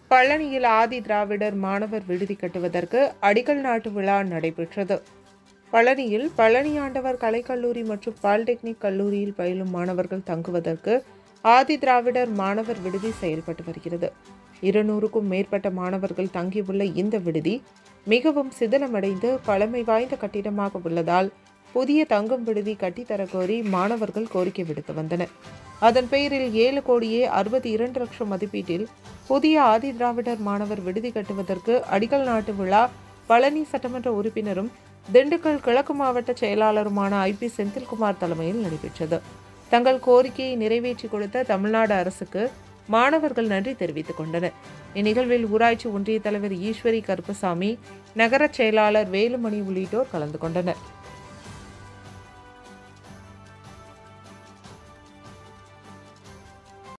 பழனியில் ஆதி திராவிடர் மாணவர் விடுதி கட்டுவதற்கு அடிக்கல் நாட்டு விழா நடைபெற்றது பழனியில் பழனி ஆண்டவர் கலைக்கல்லூரி மற்றும் பாலிடெக்னிக் கல்லூரியில் பயிலும் மாணவர்கள் தங்குவதற்கு ஆதி திராவிடர் மாணவர் விடுதி செயல்பட்டு வருகிறது இருநூறுக்கும் மேற்பட்ட மாணவர்கள் தங்கியுள்ள இந்த விடுதி மிகவும் சிதிலமடைந்து பழமை வாய்ந்த கட்டிடமாக உள்ளதால் புதிய தங்கும் விடுதி கட்டித்தரக் கோரி மாணவர்கள் கோரிக்கை விடுத்து வந்தனர் அதன் பெயரில் ஏழு கோடியே அறுபத்தி இரண்டு லட்சம் மதிப்பீட்டில் புதிய ஆதி திராவிடர் மாணவர் விடுதி கட்டுவதற்கு அடிக்கல் நாட்டு விழா பழனி சட்டமன்ற உறுப்பினரும் திண்டுக்கல் கிழக்கு மாவட்ட செயலாளருமான ஐ பி செந்தில்குமார் தலைமையில் நடைபெற்றது தங்கள் கோரிக்கையை நிறைவேற்றி கொடுத்த தமிழ்நாடு அரசுக்கு மாணவர்கள் நன்றி தெரிவித்துக் கொண்டனர் இந்நிகழ்வில் ஊராட்சி ஒன்றிய தலைவர் ஈஸ்வரி கருப்பசாமி நகரச் செயலாளர் வேலுமணி உள்ளிட்டோர் கலந்து கொண்டனர்